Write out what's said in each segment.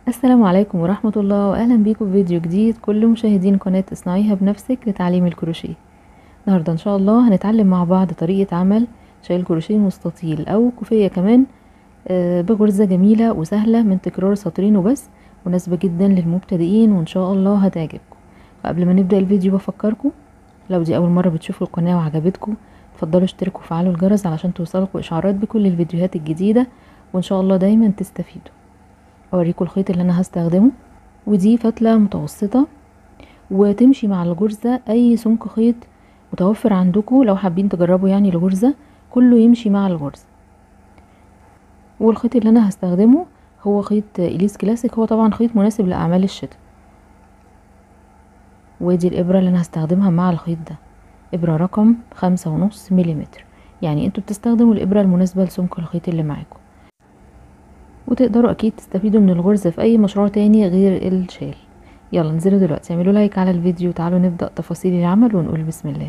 السلام عليكم ورحمة الله وأهلا بيكم في فيديو جديد كل مشاهدين قناة اصنعيها بنفسك لتعليم الكروشيه النهاردة إن شاء الله هنتعلم مع بعض طريقة عمل شايل كروشيه مستطيل أو كوفية كمان آه، بغرزة جميلة وسهلة من تكرار سطرين وبس مناسبة جدا للمبتدئين وإن شاء الله هتعجبكم وقبل ما نبدأ الفيديو بفكركم لو دي أول مرة بتشوفوا القناة وعجبتكم اتفضلوا اشتركوا وفعلوا الجرس علشان توصلكم إشعارات بكل الفيديوهات الجديدة وإن شاء الله دايما تستفيدوا اوريكم الخيط اللي انا هستخدمه ودي فتلة متوسطة وتمشي مع الغرزة اي سمك خيط متوفر عندكم لو حابين تجربوا يعني الغرزة كله يمشي مع الغرزة والخيط اللي انا هستخدمه هو خيط اليس كلاسيك هو طبعا خيط مناسب لاعمال الشتاء ودي الابرة اللي انا هستخدمها مع الخيط ده ابرة رقم خمسة ونص مليمتر يعني انتوا بتستخدموا الابرة المناسبة لسمك الخيط اللي معاكم وتقدروا اكيد تستفيدوا من الغرزة في اي مشروع تاني غير الشال يلا انزلوا دلوقتي اعملوا لايك على الفيديو تعالوا نبدأ تفاصيل العمل ونقول بسم الله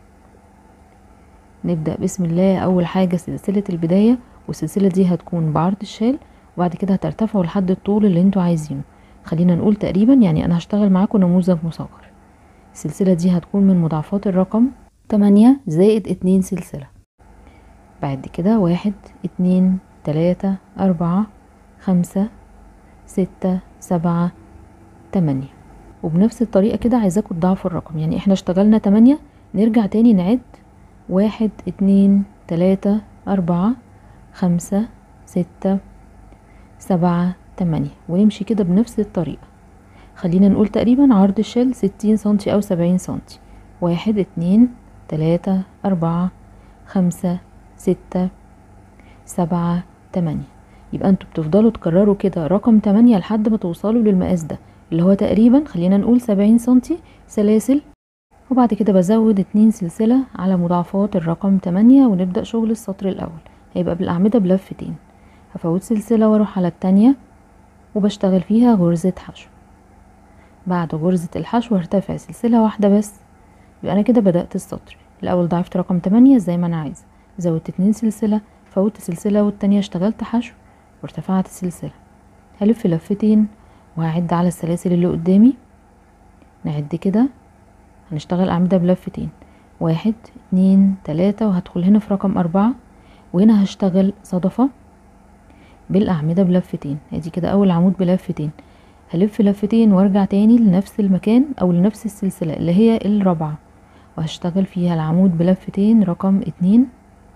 نبدأ بسم الله اول حاجة سلسلة البداية والسلسلة دي هتكون بعرض الشال وبعد كده هترتفعوا لحد الطول اللي انتوا عايزينه خلينا نقول تقريبا يعني انا هشتغل معاكم نموذج مصغر السلسلة دي هتكون من مضاعفات الرقم تمانية زائد اتنين سلسلة بعد كده واحد اتنين تلاتة أربعة خمسة ستة سبعة تمانية وبنفس الطريقة كده عايزاكم تضاعفوا الرقم يعني احنا اشتغلنا تمانية نرجع تاني نعد واحد اتنين تلاتة أربعة خمسة ستة سبعة تمانية ونمشي كده بنفس الطريقة خلينا نقول تقريبا عرض الشال ستين سنتي أو سبعين سنتي واحد اتنين تلاتة أربعة خمسة ستة سبعة تمانية يبقى انتوا بتفضلوا تكرروا كده رقم تمانية لحد ما توصلوا للمقاس ده اللي هو تقريبا خلينا نقول سبعين سنتي سلاسل وبعد كده بزود اتنين سلسلة على مضاعفات الرقم تمانية ونبدأ شغل السطر الأول هيبقى بالأعمدة بلفتين هفوت سلسلة واروح على التانية وبشتغل فيها غرزة حشو بعد غرزة الحشو هرتفع سلسلة واحدة بس يبقى أنا كده بدأت السطر الأول ضعفت رقم تمانية زي ما أنا عايزة زودت اتنين سلسلة فوت سلسلة والتانية اشتغلت حشو وارتفعت السلسلة هلف لفتين وهعد على السلاسل اللي قدامي نعد كده هنشتغل أعمدة بلفتين واحد اتنين تلاتة وهدخل هنا في رقم أربعة وهنا هشتغل صدفة بالأعمدة بلفتين ادي كده أول عمود بلفتين هلف لفتين وارجع تاني لنفس المكان أو لنفس السلسلة اللي هي الرابعة وهشتغل فيها العمود بلفتين رقم اتنين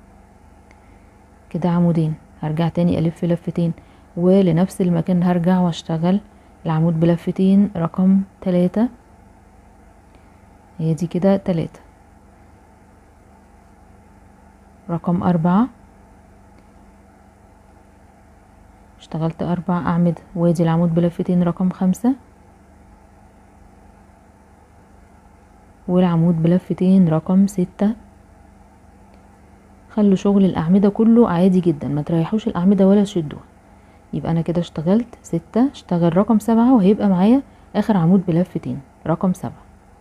كده عمودين هرجع تاني الف لفتين ولنفس المكان هرجع واشتغل العمود بلفتين رقم تلاتة هي دي كده تلاتة رقم أربعة اشتغلت أربع أعمدة وادي العمود بلفتين رقم خمسة والعمود بلفتين رقم ستة خلوا شغل الأعمدة كله عادي جدا ما تريحوش الأعمدة ولا تشدوها يبقى أنا كده اشتغلت ستة اشتغل رقم سبعة وهيبقى معايا آخر عمود بلفتين رقم سبعة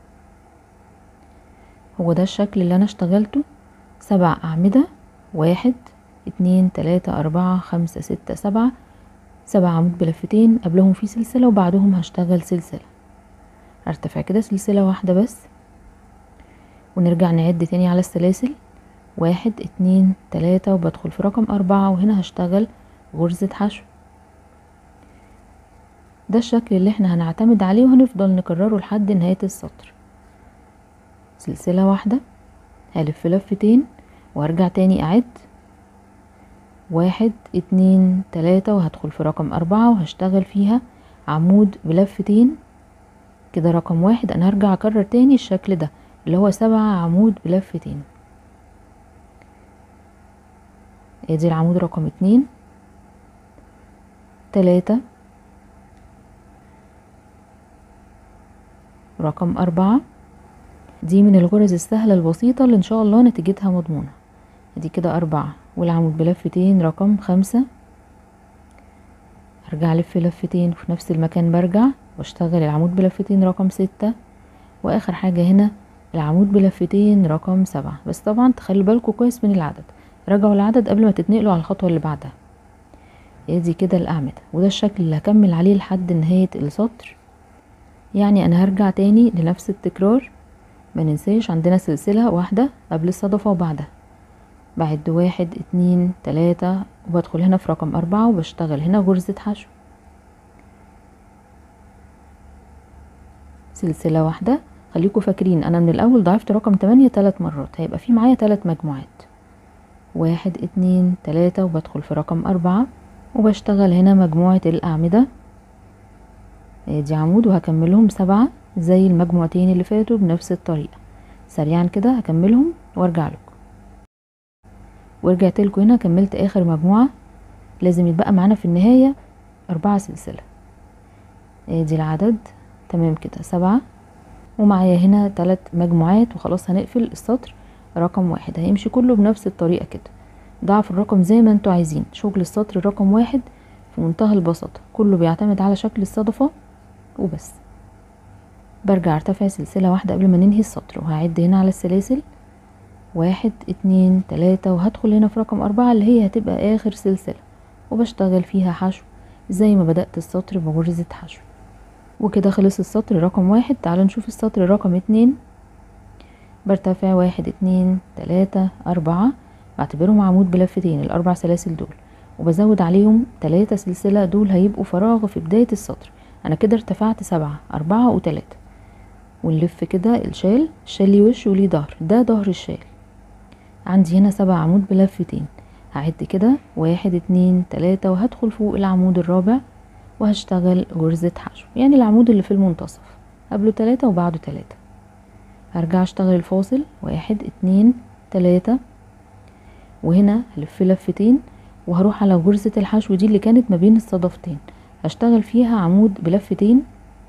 هو ده الشكل اللي أنا اشتغلته سبع أعمدة واحد اتنين تلاتة أربعة خمسة ستة سبعة سبع عمود بلفتين قبلهم في سلسلة وبعدهم هشتغل سلسلة هرتفع كده سلسلة واحدة بس ونرجع نعد تاني على السلاسل واحد اتنين تلاتة وبدخل في رقم أربعة وهنا هشتغل غرزة حشو ده الشكل اللي احنا هنعتمد عليه وهنفضل نكرره لحد نهاية السطر سلسلة واحدة هلف لفتين وارجع تاني اعد واحد اتنين تلاتة وهدخل في رقم أربعة وهشتغل فيها عمود بلفتين كده رقم واحد انا هرجع اكرر تاني الشكل ده اللي هو سبعة عمود بلفتين ادي العمود رقم اتنين تلاتة رقم أربعة دي من الغرز السهلة البسيطة اللي إن شاء الله نتيجتها مضمونة ادي كده أربعة والعمود بلفتين رقم خمسة ارجع الف لفتين في نفس المكان برجع واشتغل العمود بلفتين رقم ستة واخر حاجة هنا العمود بلفتين رقم سبعة بس طبعا تخلي بالكم كويس من العدد راجعوا العدد قبل ما تتنقلوا على الخطوة اللي بعدها ادي كده الاعمدة وده الشكل اللي هكمل عليه لحد نهاية السطر يعني انا هرجع تاني لنفس التكرار ما ننساش عندنا سلسلة واحدة قبل الصدفة وبعدها بعد واحد اتنين تلاتة وبدخل هنا في رقم اربعة وبشتغل هنا غرزة حشو سلسلة واحدة خليكم فاكرين انا من الاول ضعفت رقم تمانية تلات مرات هيبقى في معايا تلات مجموعات واحد اتنين تلاتة وبدخل في رقم اربعة وبشتغل هنا مجموعة الاعمدة ادي عمود وهكملهم سبعة زي المجموعتين اللي فاتوا بنفس الطريقة سريعا كده هكملهم وارجع لكم ورجعت لكم هنا كملت اخر مجموعة لازم يتبقى معانا في النهاية اربعة سلسلة ادي العدد تمام كده سبعة ومعايا هنا تلات مجموعات وخلاص هنقفل السطر رقم واحد هيمشي كله بنفس الطريقة كده ضعف الرقم زي ما انتوا عايزين شغل السطر رقم واحد في منتهى البساطة كله بيعتمد على شكل الصدفة وبس برجع ارتفع سلسلة واحدة قبل ما ننهي السطر وهعد هنا على السلاسل واحد اتنين تلاتة وهدخل هنا في رقم اربعة اللي هي هتبقى اخر سلسلة وبشتغل فيها حشو زي ما بدأت السطر بغرزة حشو وكده خلص السطر رقم واحد تعالوا نشوف السطر رقم اتنين برتفع واحد اتنين تلاتة اربعة بعتبرهم عمود بلفتين الاربع سلاسل دول وبزود عليهم تلاتة سلسلة دول هيبقوا فراغ في بداية السطر انا كده ارتفعت سبعة اربعة وتلاتة ونلف كده الشال الشال ليه وش وليه ظهر ده ظهر الشال عندي هنا سبع عمود بلفتين هعد كده واحد اتنين تلاتة وهدخل فوق العمود الرابع وهشتغل غرزة حشو يعني العمود اللي في المنتصف قبله تلاتة وبعده تلاتة هرجع اشتغل الفاصل واحد اتنين تلاتة وهنا هلف لفتين وهروح على غرزة الحشو دي اللي كانت ما بين الصدفتين هشتغل فيها عمود بلفتين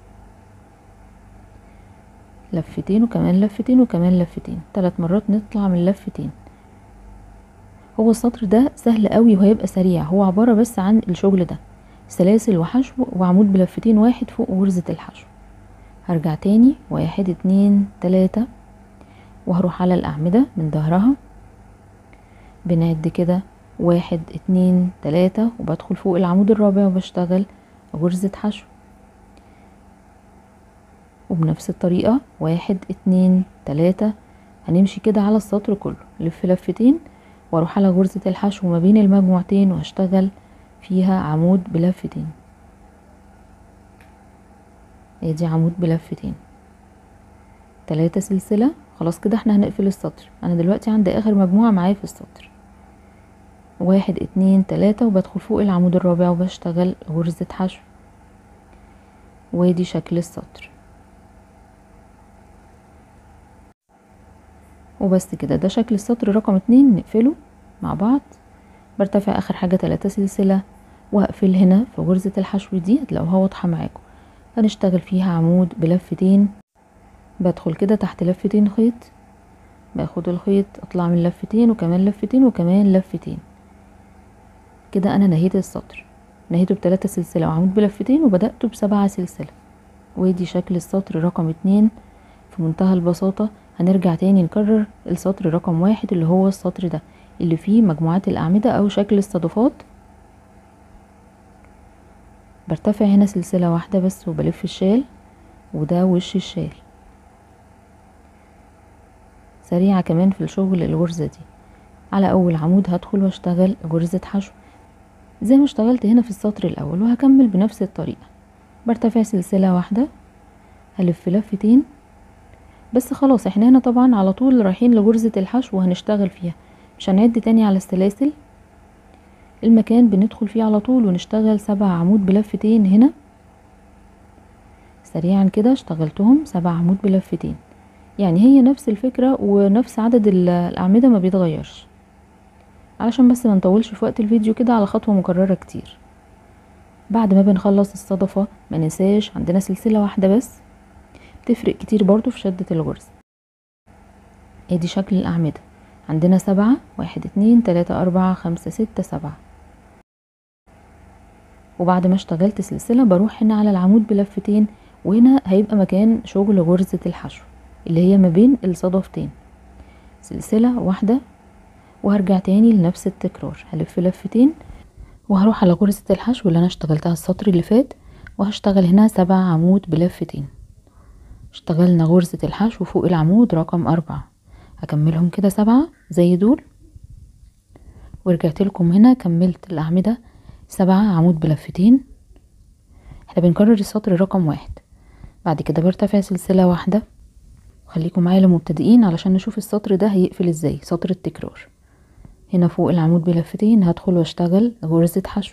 لفتين وكمان لفتين وكمان لفتين ثلاث مرات نطلع من لفتين هو السطر ده سهل قوي وهيبقى سريع هو عبارة بس عن الشغل ده سلاسل وحشو وعمود بلفتين واحد فوق غرزة الحشو هرجع تاني واحد اتنين تلاتة وهروح على الأعمدة من ظهرها بنعد كده واحد اتنين تلاتة وبدخل فوق العمود الرابع وبشتغل غرزة حشو وبنفس الطريقة واحد اتنين تلاتة هنمشي كده على السطر كله لف لفتين واروح على غرزة الحشو ما بين المجموعتين واشتغل فيها عمود بلفتين ادي عمود بلفتين تلاتة سلسلة خلاص كده احنا هنقفل السطر انا دلوقتي عندي اخر مجموعة معايا في السطر واحد اتنين تلاتة وبدخل فوق العمود الرابع وبشتغل غرزة حشو وادي شكل السطر وبس كده ده شكل السطر رقم اتنين نقفله مع بعض برتفع اخر حاجة تلاتة سلسلة وهقفل هنا في غرزة الحشو دي هتلاقوها واضحة معاكم هنشتغل فيها عمود بلفتين بدخل كده تحت لفتين خيط باخد الخيط اطلع من لفتين وكمان لفتين وكمان لفتين كده انا نهيت السطر نهيته بتلاتة سلسلة وعمود بلفتين وبدأته بسبعة سلسلة وادي شكل السطر رقم اتنين في منتهى البساطة هنرجع تاني نكرر السطر رقم واحد اللي هو السطر ده اللي فيه مجموعات الأعمدة أو شكل الصدفات برتفع هنا سلسلة واحدة بس وبلف الشال وده وش الشال سريعة كمان في الشغل الغرزة دي على أول عمود هدخل واشتغل غرزة حشو زي ما اشتغلت هنا في السطر الأول وهكمل بنفس الطريقة برتفع سلسلة واحدة هلف لفتين بس خلاص احنا هنا طبعا على طول رايحين لغرزة الحشو وهنشتغل فيها مش هنعد تاني على السلاسل المكان بندخل فيه على طول ونشتغل سبع عمود بلفتين هنا سريعا كده اشتغلتهم سبع عمود بلفتين يعني هي نفس الفكرة ونفس عدد الأعمدة ما بيتغيرش علشان بس ما نطولش في وقت الفيديو كده على خطوة مكررة كتير بعد ما بنخلص الصدفة ما ننساش عندنا سلسلة واحدة بس تفرق كتير برضو في شدة الغرز ادي شكل الأعمدة عندنا سبعة واحد اتنين تلاتة أربعة خمسة ستة سبعة وبعد ما اشتغلت سلسلة بروح هنا على العمود بلفتين وهنا هيبقى مكان شغل غرزة الحشو اللي هي ما بين الصدفتين سلسلة واحدة وهرجع تاني لنفس التكرار هلف لفتين وهروح على غرزة الحشو اللي انا اشتغلتها السطر اللي فات وهشتغل هنا سبع عمود بلفتين اشتغلنا غرزة الحشو فوق العمود رقم أربعة هكملهم كده سبعة زي دول ورجعت لكم هنا كملت الأعمدة سبعة عمود بلفتين احنا بنكرر السطر رقم واحد بعد كده برتفع سلسلة واحدة خليكم معايا لمبتدئين علشان نشوف السطر ده هيقفل ازاي سطر التكرار هنا فوق العمود بلفتين هدخل واشتغل غرزة حشو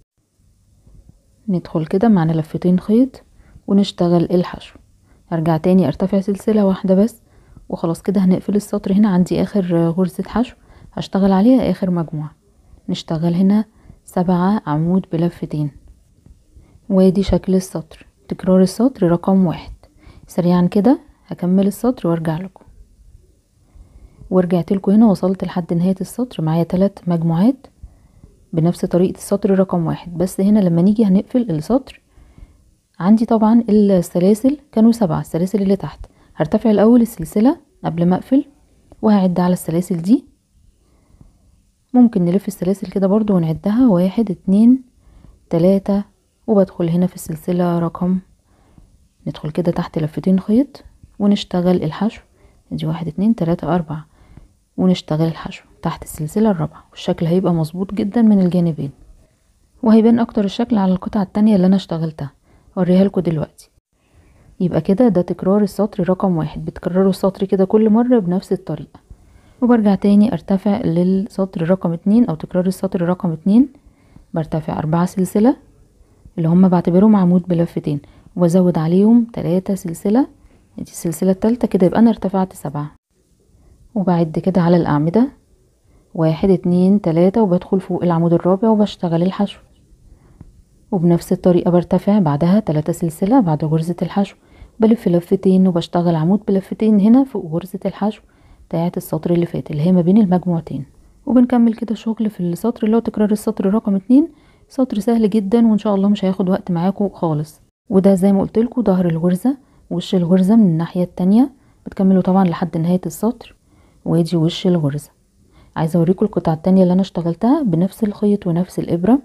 ندخل كده معنا لفتين خيط ونشتغل الحشو هرجع تاني ارتفع سلسلة واحدة بس وخلاص كده هنقفل السطر هنا عندي اخر غرزة حشو هشتغل عليها اخر مجموعة نشتغل هنا سبعة عمود بلفتين وادي شكل السطر تكرار السطر رقم واحد سريعا كده هكمل السطر وارجع لكم ورجعت لكم هنا وصلت لحد نهاية السطر معايا تلات مجموعات بنفس طريقة السطر رقم واحد بس هنا لما نيجي هنقفل السطر عندي طبعا السلاسل كانوا سبعة السلاسل اللي تحت هرتفع الاول السلسلة قبل ما اقفل وهعد على السلاسل دي ممكن نلف السلاسل كده برضو ونعدها واحد اتنين تلاتة وبدخل هنا في السلسلة رقم ندخل كده تحت لفتين خيط ونشتغل الحشو ادي واحد اتنين تلاتة اربعة ونشتغل الحشو تحت السلسلة الرابعة والشكل هيبقى مظبوط جدا من الجانبين وهيبان اكتر الشكل على القطعة التانية اللي انا اشتغلتها اوريها لكم دلوقتي يبقى كده ده تكرار السطر رقم واحد بتكرروا السطر كده كل مرة بنفس الطريقة وبرجع تاني ارتفع للسطر رقم اتنين او تكرار السطر رقم اتنين برتفع اربعة سلسلة اللي هم بعتبرهم عمود بلفتين وبزود عليهم تلاتة سلسلة دي السلسلة التالتة كده يبقى انا ارتفعت سبعة وبعد كده على الاعمدة واحد اتنين تلاتة وبدخل فوق العمود الرابع وبشتغل الحشو وبنفس الطريقة برتفع بعدها تلاتة سلسلة بعد غرزة الحشو بلف لفتين وبشتغل عمود بلفتين هنا فوق غرزة الحشو بتاعت السطر اللي فات اللي هي ما بين المجموعتين وبنكمل كده شغل في السطر اللي هو تكرار السطر رقم اتنين سطر سهل جدا وان شاء الله مش هياخد وقت معاكم خالص وده زي ما قلت لكم ظهر الغرزة وش الغرزة من الناحية التانية بتكملوا طبعا لحد نهاية السطر وادي وش الغرزة عايزة اوريكم القطعة التانية اللي انا اشتغلتها بنفس الخيط ونفس الابرة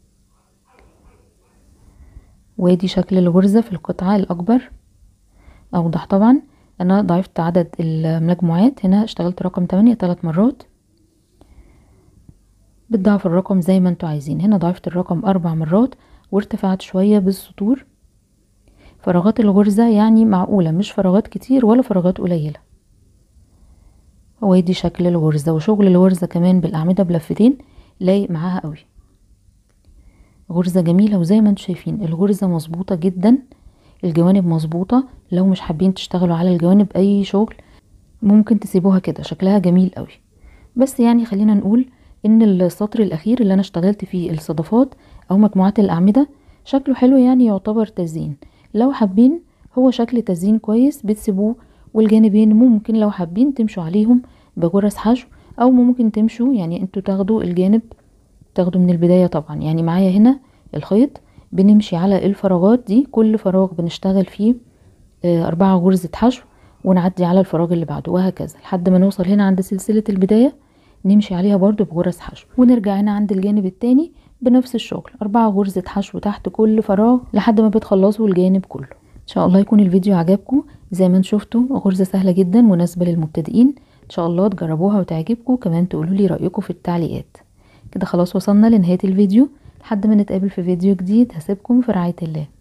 وادي شكل الغرزة في القطعة الاكبر اوضح طبعا انا ضعفت عدد المجموعات هنا اشتغلت رقم تمانية تلات مرات بتضعف الرقم زي ما انتوا عايزين هنا ضعفت الرقم اربع مرات وارتفعت شوية بالسطور فراغات الغرزة يعني معقولة مش فراغات كتير ولا فراغات قليلة وادي شكل الغرزة وشغل الغرزة كمان بالاعمدة بلفتين لايق معاها قوي غرزة جميلة وزي ما انتوا شايفين الغرزة مظبوطة جدا الجوانب مظبوطة لو مش حابين تشتغلوا على الجوانب اي شغل ممكن تسيبوها كده شكلها جميل قوي بس يعني خلينا نقول ان السطر الاخير اللي انا اشتغلت فيه الصدفات او مجموعات الاعمدة شكله حلو يعني يعتبر تزيين لو حابين هو شكل تزيين كويس بتسيبوه والجانبين ممكن لو حابين تمشوا عليهم بغرز حشو او ممكن تمشوا يعني انتوا تاخدوا الجانب تاخدوا من البداية طبعا يعني معايا هنا الخيط بنمشي على الفراغات دي كل فراغ بنشتغل فيه أربعة غرزة حشو ونعدي على الفراغ اللي بعده وهكذا لحد ما نوصل هنا عند سلسلة البداية نمشي عليها برضو بغرز حشو ونرجع هنا عند الجانب التاني بنفس الشغل أربعة غرزة حشو تحت كل فراغ لحد ما بتخلصوا الجانب كله ان شاء الله يكون الفيديو عجبكم زي ما انتم شفتوا غرزة سهلة جدا مناسبة للمبتدئين ان شاء الله تجربوها وتعجبكم كمان تقولوا لي رأيكم في التعليقات كده خلاص وصلنا لنهاية الفيديو لحد ما نتقابل في فيديو جديد هسيبكم في رعاية الله